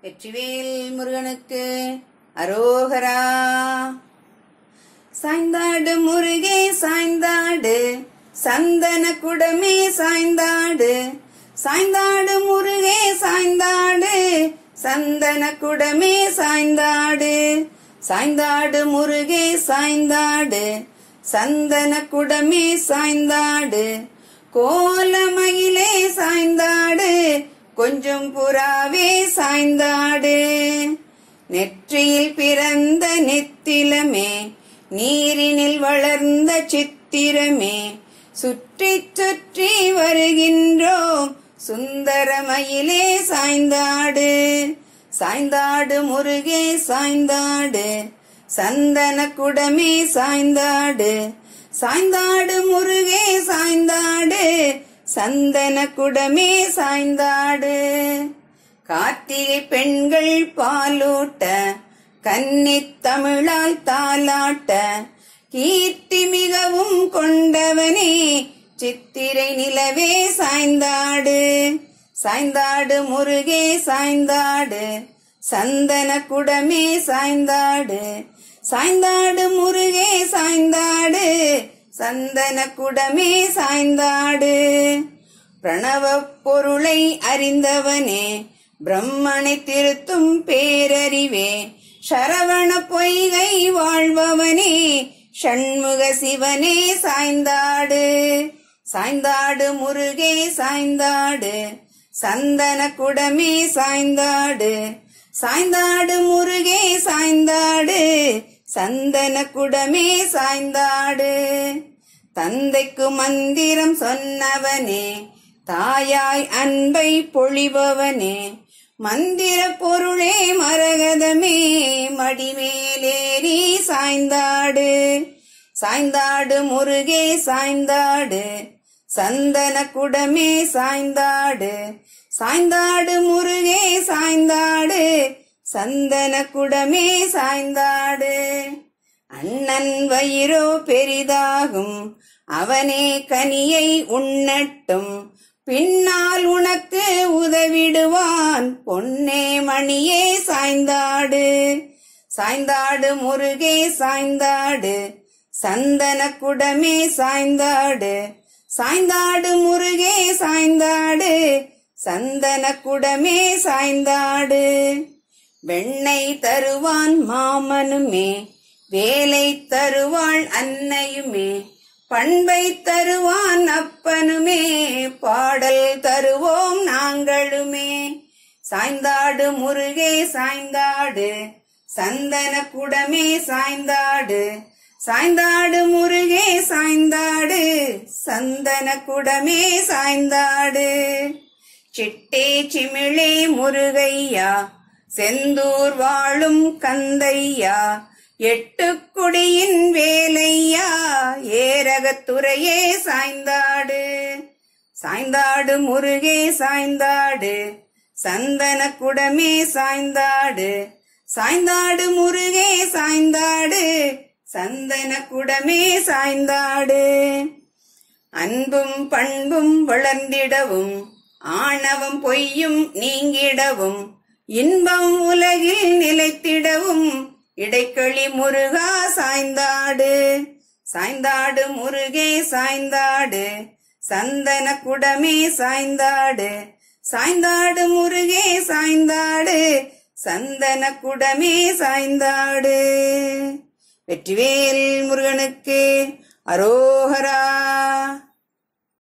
வெற்றிவேல் முருகனுக்கு அரோகரா சாய்ந்தாடு முருகே சாய்ந்தாடு சந்தன குடமே சாய்ந்தாடு சாய்ந்தாடு முருகே சாய்ந்தாடு சந்தன குடமே சாய்ந்தாடு சாய்ந்தாடு முருகே சாய்ந்தாடு சந்தன குடமே சாய்ந்தாடு கோலமயிலே சாய்ந்தாடு கொஞ்சம் புறாவே சாய்ந்தாடு நெற்றியில் பிறந்த நெத்திலமே நீரினில் வளர்ந்த சித்திரமே சுற்றி சுற்றி வருகின்றோம் சுந்தரமயிலே சாய்ந்தாடு சாய்ந்தாடு முருகே சாய்ந்தாடு சந்தன குடமே சாய்ந்தாடு சாய்ந்தாடு முருகே சாய்ந்தாடு சந்தன குடமே சாய்ந்தாடு கார்த்திகை பெண்கள் பாலூட்ட கன்னித் தமிழால் தாலாட்ட கீர்த்தி மிகவும் கொண்டவனே சித்திரை நிலவே சாய்ந்தாடு சாய்ந்தாடு முருகே சாய்ந்தாடு சந்தன குடமே சாய்ந்தாடு சாய்ந்தாடு முருகே சாய்ந்தாடு சந்தன குடமே சாய்ந்தாடு பிரணவ பொருளை அறிந்தவனே பிரம்மனை திருத்தும் பேரறிவே சரவண பொய்கை வாழ்பவனே ஷண்முக சிவனே சாய்ந்தாடு சாய்ந்தாடு முருகே சாய்ந்தாடு சந்தன குடமே சாய்ந்தாடு சாய்ந்தாடு முருகே சாய்ந்தாடு சந்தன குடமே சாய்ந்தாடு தந்தைக்கு மந்திரம் சொன்னவனே தாயாய் அன்பை பொழிபவனே மந்திர பொருளே மரகதமே மடிமேலேறி சாய்ந்தாடு சாய்ந்தாடு முருகே சாய்ந்தாடு சந்தன குடமே சாய்ந்தாடு சாய்ந்தாடு முருகே சாய்ந்தாடு சந்தன குடமே சாய்ந்தாடு அண்ணன் வயிறோ பெரிதாகும் அவனே கனியை உண்ணட்டும் பின்னால் உனக்கு உதவிடுவான் பொன்னே மணியே சாய்ந்தாடு சாய்ந்தாடு முருகே சாய்ந்தாடு சந்தன குடமே சாய்ந்தாடு சாய்ந்தாடு முருகே சாய்ந்தாடு சந்தன குடமே சாய்ந்தாடு வெண்ணை தருவான் மாமனுமே வேலை தருவாள் அன்னையுமே பண்பை தருவான் அப்பனுமே பாடல் தருவோம் நாங்களுமே சாய்ந்தாடு முருகே சாய்ந்தாடு சந்தன குடமே சாய்ந்தாடு சாய்ந்தாடு முருகே சாய்ந்தாடு சந்தன குடமே சாய்ந்தாடு சிட்டே சிமிழே முருகையா செந்தூர் வாழும் கந்தையா எட்டு குடியின் வேலையா ஏரகத்துறையே சாய்ந்தாடு சாய்ந்தாடு முருகே சாய்ந்தாடு சந்தன குடமே சாய்ந்தாடு சாய்ந்தாடு முருகே சாய்ந்தாடு சந்தன குடமே சாய்ந்தாடு அன்பும் பண்பும் வளர்ந்திடவும் ஆணவம் பொய்யும் நீங்கிடவும் இன்பம் உலகில் நிலைத்திடவும் இடைக்களி முருகா சாய்ந்தாடு சாய்ந்தாடு முருகே சாய்ந்தாடு சந்தன குடமே சாய்ந்தாடு சாய்ந்தாடு முருகே சாய்ந்தாடு சந்தன குடமே சாய்ந்தாடு வெற்றிவேல் முருகனுக்கு அரோகரா